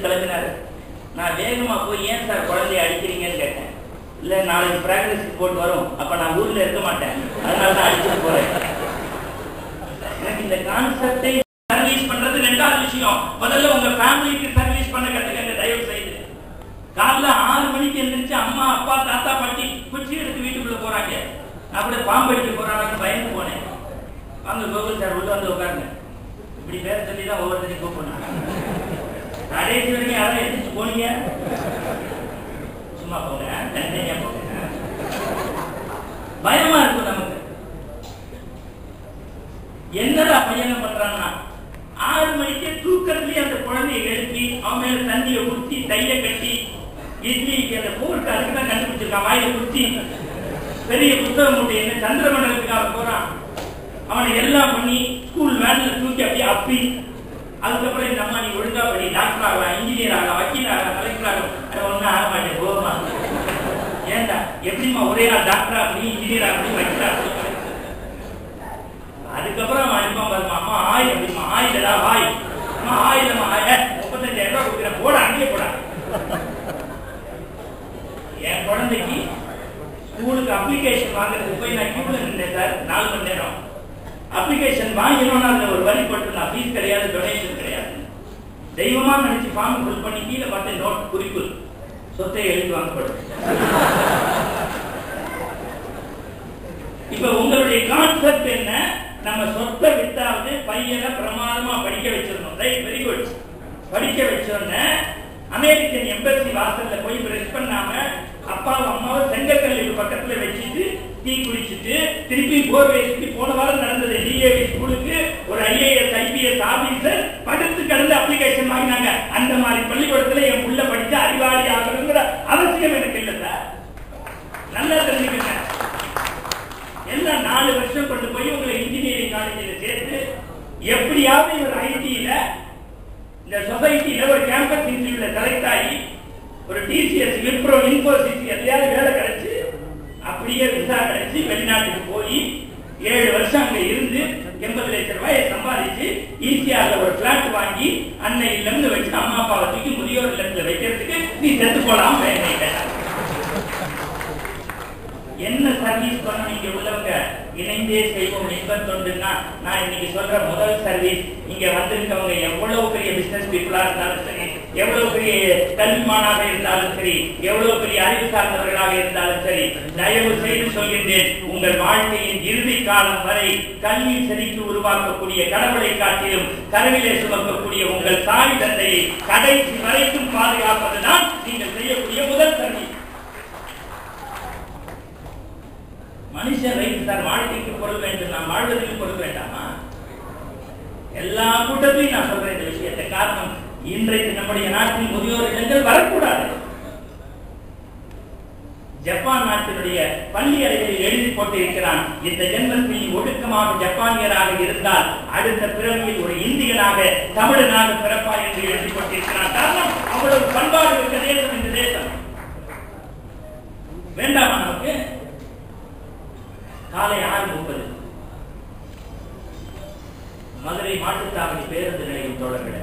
கிளம்பினாரு நான் வேகமா போய் ஏன் சார் குழந்தைய அடிக்கிறீங்கன்னு கேட்டேன் இல்ல நாளைக்கு பிராக்டிஸ் போட்டு வரும் அப்ப நான் ஊர்ல இருக்க மாட்டேன் அதனால தான் அடிச்சுட்டு போறேன் எனக்கு இந்த கான்செப்டை சர்வீஸ் பண்றது ரெண்டாவது விஷயம் முதல்ல உங்க ஃபேமிலிக்கு சர்வீஸ் பண்ண கத்துக்கங்க தயவு செய்து காலைல ஆறு மணிக்கு எந்திரிச்சு அம்மா அப்பா தாத்தா பாட்டி குச்சி எடுத்து வீட்டுக்குள்ள போறாங்க நான் அப்படியே பாம்பு அடிக்க போறாங்கன்னு பயந்து போனேன் வாங்க கோகுல் சார் உள்ள வந்து உட்காருங்க இப்படி பேர சொல்லி தான் ஒவ்வொருத்தரையும் கூப்பிடணும் கடைசி வரைக்கும் யாரும் எந்திரிச்சு போனீங்க சும்மா போங்க தனித்தனியா போங்க பயமா இருக்கும் நமக்கு என்னடா பையனை பண்றான்னா ஆறு மணிக்கு தூக்கத்திலேயே அந்த குழந்தையை எழுப்பி அவன் மேல தண்ணியை ஊற்றி டைய கட்டி இட்லிக்கு அந்த போருக்கு அதுக்கு தான் கண்டுபிடிச்சிருக்கான் வாயில குத்தி பெரிய புத்தகம் மூட்டை என்ன சந்திரமண்டலத்துக்காக போறான் அவனை எல்லாம் பண்ணி ஸ்கூல் வேன்ல தூக்கி அப்படியே அப்பி அதுக்கப்புறம் இந்த அம்மா நீ ஒழுங்கா படி டாக்டர் ஆகலாம் இன்ஜினியர் ஆகலாம் வக்கீல் ஆகலாம் கலெக்டர் ஆகலாம் அது ஒன்றும் ஆக மாட்டேன் போமா ஏன்டா எப்படிமா ஒரே நாள் டாக்டர் ஆகணும் இன்ஜினியர் ஆகணும் வக்கீல் ஆகணும் அதுக்கப்புறம் அவன் அனுப்பான் பாருமா அம்மா ஆய் அப்படிமா ஆயிலடா ஆய் அம்மா ஆயிலம்மா ஆய முப்பத்தஞ்சாயிரம் ரூபாய் கொடுக்குறேன் போட அங்கேயே போடா என் குழந்தைக்கு ஸ்கூலுக்கு அப்ளிகேஷன் வாங்குறதுக்கு போய் நான் கியூல நின்றேன் சார் நாலு மணி நேரம் அப்ளிகேஷன் வாங்கினோம்னா அதுல ஒரு வரி போட்டு நான் ஃபீஸ் கிடையாது டொனேஷன் கிடையாது தெய்வமா நினைச்சு ஃபார்ம் ஃபில் பண்ணி கீழே பார்த்து நோட் குறிப்பு சொத்தை எழுதி வாங்கப்படும் இப்ப உங்களுடைய கான்செப்ட் என்ன நம்ம சொத்தை வித்தாவது பையனை பிரமாதமா படிக்க வச்சிடணும் ரைட் வெரி குட் படிக்க வச்சோன்னு அமெரிக்கன் எம்பசி வாசல்ல போய் பிரஷ் பண்ணாம அப்பாவும் அம்மாவும் செங்கக்கல்லுக்கு பக்கத்துல வச்சுட்டு டீ குடிச்சிட்டு திருப்பி போர் வயசுக்கு போன வாரம் நடந்தது டிஏவி ஸ்கூலுக்கு ஒரு ஐஏஎஸ் ஐபிஎஸ் ஆபீசர் படுத்து கிடந்து அப்ளிகேஷன் வாங்கினாங்க அந்த மாதிரி பள்ளிக்கூடத்துல என் புள்ள படிச்சு அறிவாளி ஆகணுங்கிற அவசியம் எனக்கு இல்லை சார் நல்லா தெரிஞ்சுக்கங்க எல்லாம் நாலு வருஷம் கொண்டு போய் உங்களை இன்ஜினியரிங் காலேஜில் சேர்த்து எப்படியாவது ஒரு ஐடியில இந்த சொசைட்டில ஒரு கேம்பஸ் இன்டர்வியூல செலக்ட் ஆகி ஒரு டிசிஎஸ் விப்ரோ இன்ஃபோசிஸ் எதையாவது வேலை கிடைச்சு அப்படியே விசா கிடைச்சு வெளிநாட்டுக்கு போய் ஏழு வருஷம் அங்க இருந்து எண்பது லட்சம் ரூபாயை சம்பாதிச்சு ஈஸியாக ஒரு பிளாட் வாங்கி அன்னை இல்லம்னு வச்சு அம்மா அப்பாவை தூக்கி முதியோர் இல்லத்துல வைக்கிறதுக்கு நீ செத்து போலாம் வேலை கேட்டாங்க என்ன சர்வீஸ் பண்ணணும் இங்க உள்ளவங்க இணைந்தே செய்வோம் இன்பம் தொண்டுன்னா நான் இன்னைக்கு சொல்ற முதல் சர்வீஸ் இங்க வந்திருக்கவங்க எவ்வளவு பெரிய பிசினஸ் பீப்புளா இருந்தாலும் சரி எவ்வளவு பெரிய கல்விமானாக இருந்தாலும் சரி எவ்வளவு பெரிய அறிவு சார்ந்தவர்களாக இருந்தாலும் சரி தயவு செய்து சொல்கின்றேன் உங்கள் வாழ்க்கையின் இறுதி காலம் வரை கல்வி செறிக்கு உருவாக்கக்கூடிய கடவுளை காட்டிலும் கருவிலே சுமக்கக்கூடிய உங்கள் தாய் தந்தையை கடைசி வரைக்கும் பாதுகாப்பதுதான் நீங்கள் செய்யக்கூடிய முதல் சர்வீஸ் மனுஷன் ரைட் சார் வாழ்க்கைக்கு பொருள் வேண்டும் நான் வாழ்வதற்கு பொருள் வேண்டாமா எல்லா கூட்டத்தையும் நான் சொல்றேன் இந்த விஷயத்தை காரணம் இன்றைக்கு நம்முடைய நாட்டில் முதியோர் இல்லங்கள் வரக்கூடாது ஜப்பான் நாட்டினுடைய பள்ளி அறைகளில் எழுதி போட்டிருக்கிறான் இந்த ஜென்மத்தில் ஒழுக்கமாக ஜப்பானியராக இருந்தால் அடுத்த பிறவியில் ஒரு இந்தியனாக தமிழனாக பிறப்பார் என்று எழுதி போட்டிருக்கிறான் காரணம் அவ்வளவு பண்பாடு இருக்க தேசம் இந்த தேசம் வேண்டாமா நமக்கு காலை ஆறு முப்பது மதுரை மாட்டுத்தாவணி பேருந்து நிலையம் தொடர்கிற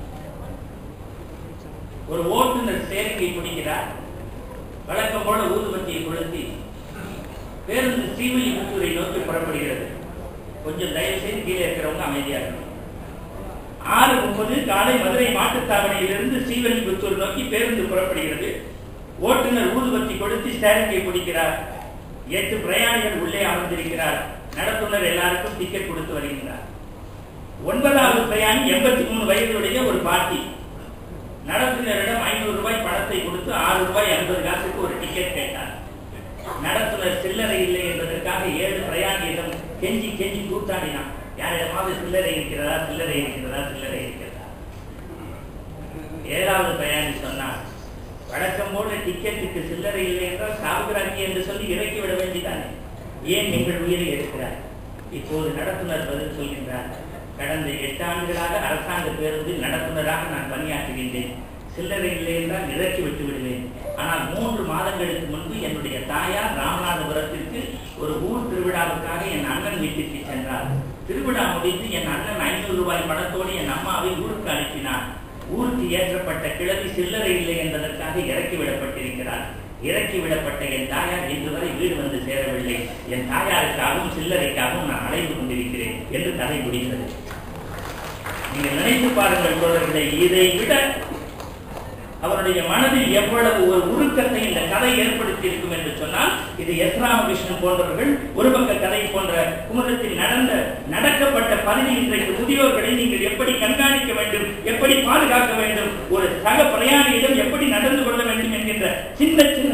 ஒரு ஓட்டுநர் சேர்க்கை பிடிக்கிறார் வழக்கம் போல ஊதுபத்தியை கொளுத்தி பேருந்து ஸ்ரீவில்லிபுத்தூரை நோக்கி புறப்படுகிறது கொஞ்சம் தயவு செய்து கீழே இருக்கிறவங்க அமைதியா இருக்கணும் ஆறு முப்பது காலை மதுரை மாட்டுத்தாவணையிலிருந்து ஸ்ரீவில்லிபுத்தூர் நோக்கி பேருந்து புறப்படுகிறது ஓட்டுநர் ஊதுபத்தி கொடுத்து ஸ்டேரிங்கை பிடிக்கிறார் எட்டு பிரயாணிகள் உள்ளே அமர்ந்திருக்கிறார் நடத்துனர் எல்லாருக்கும் டிக்கெட் கொடுத்து வருகின்றார் ஒன்பதாவது பிரயாணி எண்பத்தி மூணு வயதுடைய ஒரு பாட்டி நடத்துனரிடம் ஐநூறு ரூபாய் பணத்தை கொடுத்து ஆறு ரூபாய் ஐம்பது காசுக்கு ஒரு டிக்கெட் கேட்டார் நடத்துனர் சில்லறை இல்லை என்பதற்காக ஏழு பிரயாணியிடம் கெஞ்சி கெஞ்சி கூத்தாடினான் யாரிடமாவது சில்லறை இருக்கிறதா சில்லறை இருக்கிறதா சில்லறை இருக்கிறதா ஏழாவது பிரயாணி சொன்னார் வழக்கம் போல டிக்கெட்டுக்கு சில்லறை இல்லை என்றால் சாகுகிறாங்க என்று சொல்லி இறக்கி விட வேண்டிதானே ஏன் எங்கள் உயிரை எடுக்கிறார் இப்போது நடத்துனர் பதில் சொல்கின்றார் கடந்த எட்டு ஆண்டுகளாக அரசாங்க பேருந்தில் நடத்துனராக நான் பணியாற்றுகின்றேன் சில்லறை இல்லை என்றால் இறக்கி விட்டு விடுவேன் ஆனால் மூன்று மாதங்களுக்கு முன்பு என்னுடைய தாயார் ராமநாதபுரத்திற்கு ஒரு ஊர் திருவிழாவுக்காக என் அண்ணன் வீட்டிற்கு சென்றார் திருவிழா முடிந்து என் அண்ணன் ஐநூறு ரூபாய் பணத்தோடு என் அம்மாவை ஊருக்கு அனுப்பினார் ஊருக்கு ஏற்றப்பட்ட கிழவி சில்லறை இல்லை என்பதற்காக இறக்கிவிடப்பட்டிருக்கிறார் இறக்கிவிடப்பட்ட என் தாயார் இன்று வரை வீடு வந்து சேரவில்லை என் தாயாருக்காகவும் சில்லறைக்காகவும் நான் அலைந்து கொண்டிருக்கிறேன் என்று கதை முடிந்தது நீங்கள் நினைத்து பாருங்கள் தோழர்களே இதை விட அவருடைய மனதில் எவ்வளவு ஒரு உருக்கத்தை இந்த கதை ஏற்படுத்தி இருக்கும் என்று சொன்னால் இது எஸ் ராமகிருஷ்ணன் போன்றவர்கள் ஒரு பக்க கதை போன்ற குமுதத்தில் நடந்த நடக்கப்பட்ட பதவி இன்றைக்கு முதியோர்களை நீங்கள் எப்படி கண்காணிக்க வேண்டும் எப்படி பாதுகாக்க வேண்டும் ஒரு சக பிரயாணியிடம் எப்படி நடந்து கொள்ள வேண்டும் என்கின்ற சின்ன சின்ன